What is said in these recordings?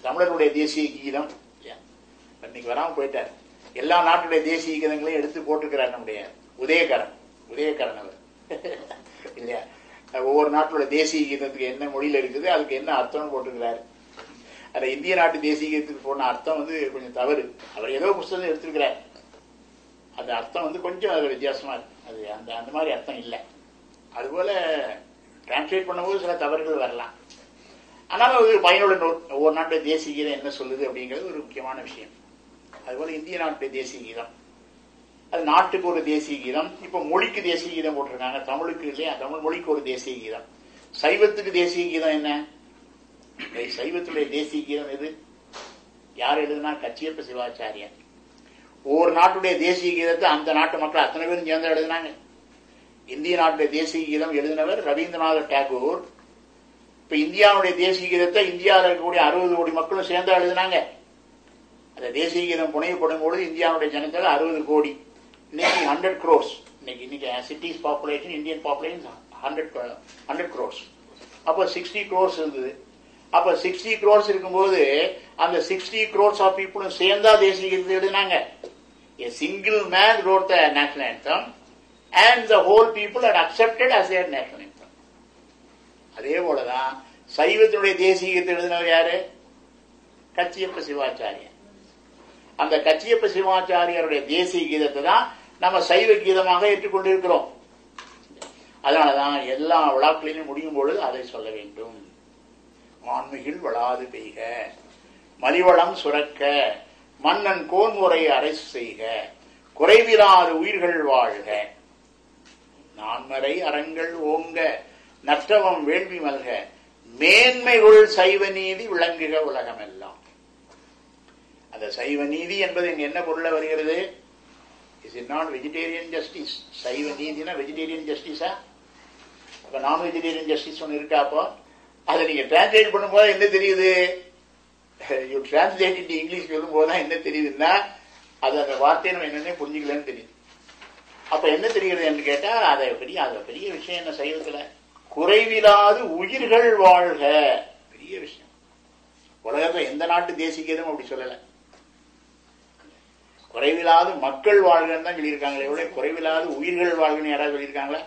தமிழருடைய தேசிய கீதம் இல்லையா? இன்னைக்கு வராம போயிட்டார் எல்லா நாட்டுடைய தேசிய கீதங்களையும் எடுத்து போட்டுக்கிறார் நம்முடைய உதயகரன் உதயகரன் அவர் இல்லையா ஒவ்வொரு நாட்டோட தேசிய கீதத்துக்கு என்ன மொழியில இருக்குது அதுக்கு என்ன அர்த்தம்னு போட்டுக்கிறாரு அந்த இந்திய நாட்டு தேசிய கீதத்துக்கு போன அர்த்தம் வந்து கொஞ்சம் தவறு அவர் ஏதோ புஸ்தகம் எடுத்திருக்கிறார் அந்த அர்த்தம் வந்து கொஞ்சம் அது வித்தியாசமா இருக்கு அது அந்த அந்த மாதிரி அர்த்தம் இல்லை அதுபோல டிரான்ஸ்லேட் பண்ணும்போது சில தவறுகள் வரலாம் ஆனாலும் அது பயனுள்ள நூல் ஒவ்வொரு நாட்டுடைய தேசிய கீதம் என்ன சொல்லுது அப்படிங்கிறது ஒரு முக்கியமான விஷயம் அதுபோல இந்திய நாட்டுடைய தேசிய கீதம் அது நாட்டுக்கு ஒரு தேசிய கீதம் இப்ப மொழிக்கு தேசிய கீதம் போட்டிருக்காங்க தமிழுக்கு இல்லையா தமிழ் மொழிக்கு ஒரு தேசிய கீதம் சைவத்துக்கு தேசிய கீதம் என்ன இந்த சைவத்துடைய தேசிய கீதம் எது யார் எழுதுனா கச்சியப்ப சிவாச்சாரியர் ஒவ்வொரு நாட்டுடைய தேசிய கீதத்தை அந்த நாட்டு மக்கள் அத்தனை பேரும் சேர்ந்து எழுதினாங்க இந்திய நாட்டுடைய தேசிய கீதம் எழுதினவர் ரவீந்திரநாத் டாகூர் இப்ப இந்தியாவுடைய தேசிய கீதத்தை இந்தியாவில் இருக்கக்கூடிய அறுபது கோடி மக்களும் சேர்ந்து எழுதினாங்க அந்த தேசிய கீதம் புனையப்படும் பொழுது இந்தியாவுடைய ஜனத்தொகை அறுபது கோடி இன்னைக்கு ஹண்ட்ரட் க்ரோர்ஸ் இன்னைக்கு இன்னைக்கு cities population Indian population hundred hundred crores அப்போ சிக்ஸ்டி க்ரோர்ஸ் இருந்தது அப்ப சிக்ஸ்டி க்ரோர்ஸ் இருக்கும்போது அந்த சிக்ஸ்டி க்ரோர்ஸ் ஆஃப் பீப்புளும் சேர்ந்தா தேசிய கீதத்தை எழுதினாங்க A single man wrote the national anthem and the whole people had accepted as their national anthem. அதே போலதான் சைவத்தினுடைய தேசிய கீதத்தை எழுதினவர் யாரு கச்சியப்ப சிவாச்சாரியர் அந்த கச்சியப்ப சிவாச்சாரியருடைய தேசிய கீதத்தை தான் நம்ம சைவ கீதமாக ஏற்றுக்கொண்டிருக்கிறோம் அதனாலதான் எல்லா விழாக்களிலும் முடியும் பொழுது அதை சொல்ல வேண்டும் ஆன்மிகில் வளாது பெய்க மலிவளம் சுரக்க மன்னன் கோன்முறை அரசு செய்க குறைவிலாது உயிர்கள் வாழ்க நான்மறை அறங்கள் ஓங்க நற்றவம் வேள்வி மல்க மேன்மைகள் சைவ நீதி விளங்குக உலகமெல்லாம் அந்த சைவ நீதி என்பது இங்க என்ன பொருள வருகிறது is it not vegetarian justice சைவ நீதினா வெஜிடேரியன் ஜஸ்டிஸா அப்ப நான் வெஜிடேரியன் ஜஸ்டிஸ் ஒன்று இருக்கா அப்போ அதை நீங்க டிரான்ஸ்லேட் பண்ணும்போது என்ன தெரியுது யூ டிரான்ஸ்லேட் இன் இங்கிலீஷ் சொல்லும் போதுதான் என்ன தெரியுதுன்னா அது அந்த வார்த்தையை நம்ம என்னன்னே புரிஞ்சுக்கலன்னு தெரியுது அப்ப என்ன தெரிகிறது என்று கேட்டா அதை பெரிய அது பெரிய விஷயம் என்ன சைவத்துல குறைவிலாது உயிர்கள் வாழ்க பெரிய விஷயம் உலகத்துல எந்த நாட்டு தேசிகதும் அப்படி சொல்லல குறைவிலாது மக்கள் வாழ்கன்னு தான் சொல்லியிருக்காங்களே எவ்வளவு குறைவிலாது உயிர்கள் வாழ்கன்னு யாராவது சொல்லியிருக்காங்களா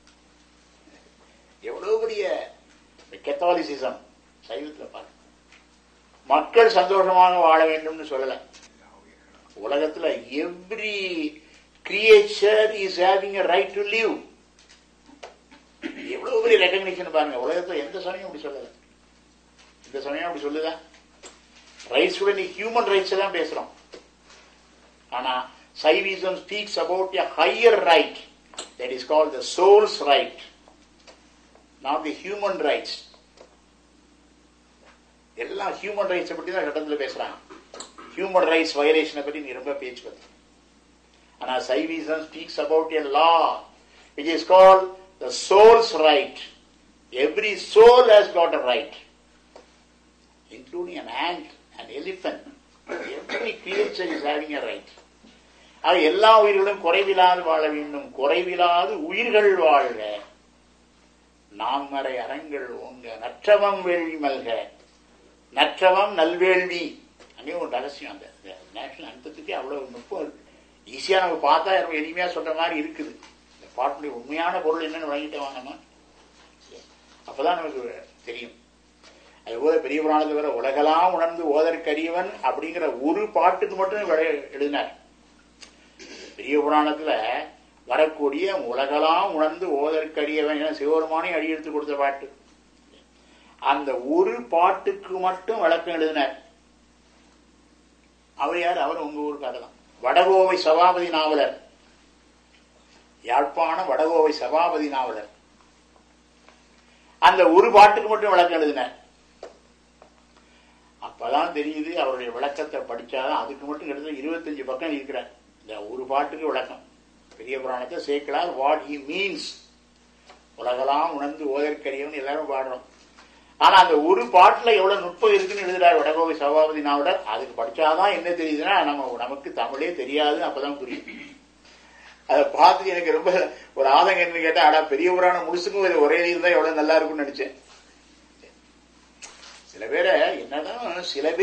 எவ்வளவு பெரிய கெத்தாலிசிசம் சைவத்துல பாருங்க மக்கள் சந்தோஷமாக வாழ வேண்டும்னு சொல்லல உலகத்துல every creature is having right to live எவ்வளவு பெரிய ரெகக்னிஷன் பாருங்க உலகத்துல எந்த சமயம் அப்படி சொல்லல இந்த சமயம் அப்படி சொல்லுதா ரைட்ஸ் உடன் ஹியூமன் ரைட்ஸ் தான் பேசுறோம் ஆனா Saivism speaks about a higher right that is call the souls right not the human rights எல்லாம் ஹியூமன் ரைட்ஸை பற்றி தான் இடத்துல பேசுறாங்க ஹியூமன் ரைட்ஸ் வயலேஷனை பற்றி நீ ரொம்ப பேச்சு வருது ஆனா Saivism speaks about a law which is call the souls right every soul has got a right including an ant and elephant every creature is having a right ஆக எல்லா உயிர்களும் குறைவிலாது வாழ வேண்டும் குறைவிலாது உயிர்கள் வாழ்க நான்மறை அறங்கள் ஓங்க நற்றவம் வேள்வி மல்க நற்றவம் நல்வேள்வி அங்கே ஒரு ரகசியம் அந்த நேஷனல் அந்தத்துக்கே அவ்வளவு நுட்பம் இருக்கு ஈஸியா நம்ம பார்த்தா ரொம்ப எளிமையா சொல்ற மாதிரி இருக்குது இந்த பாட்டுடைய உண்மையான பொருள் என்னன்னு வழங்கிட்டு வாங்கம்மா அப்பதான் நமக்கு தெரியும் அதுபோல பெரிய புராணத்தில் வர உலகெல்லாம் உணர்ந்து ஓதற்கரியவன் அப்படிங்கிற ஒரு பாட்டுக்கு மட்டும் விட எழுதினார் பெரிய புராணத்துல வரக்கூடிய உலகெல்லாம் உணர்ந்து ஓதற்கரியவன் என சிவபெருமானே அடி எடுத்து கொடுத்த பாட்டு அந்த ஒரு பாட்டுக்கு மட்டும் விளக்கம் எழுதினார் அவர் யார் அவர் உங்க ஊருக்காக தான் வடகோவை சபாபதி நாவலர் யாழ்ப்பாண வடகோவை சபாபதி நாவலர் அந்த ஒரு பாட்டுக்கு மட்டும் விளக்கம் எழுதினார் அப்பதான் தெரியுது அவருடைய விளக்கத்தை படிச்சாதான் அதுக்கு மட்டும் கிட்டத்தட்ட இருபத்தஞ்சு பக்கம் இருக்கிறார் இந்த ஒரு பாட்டுக்கு விளக்கம் பெரிய புராணத்தை சேர்க்கலார் வாட் ஹி மீன்ஸ் உலகெல்லாம் உணர்ந்து ஓதற்கரியவன் எல்லாரும் பாடுறோம் ஆனா அந்த ஒரு பாட்டுல எவ்வளவு நுட்பம் இருக்குன்னு எழுதுறாரு வடகோவை சபாபதி நாவலர் அதுக்கு படிச்சாதான் என்ன தெரியுதுன்னா நம்ம நமக்கு தமிழே தெரியாது அப்பதான் புரியும் அதை பார்த்து எனக்கு ரொம்ப ஒரு ஆதங்கம் என்ன கேட்டா அடா பெரிய புராணம் முழுசுக்கும் இது ஒரே இருந்தா எவ்வளவு நல்லா இருக்கும்னு நினைச்சேன் சில பேரை என்னதான் சில பேர்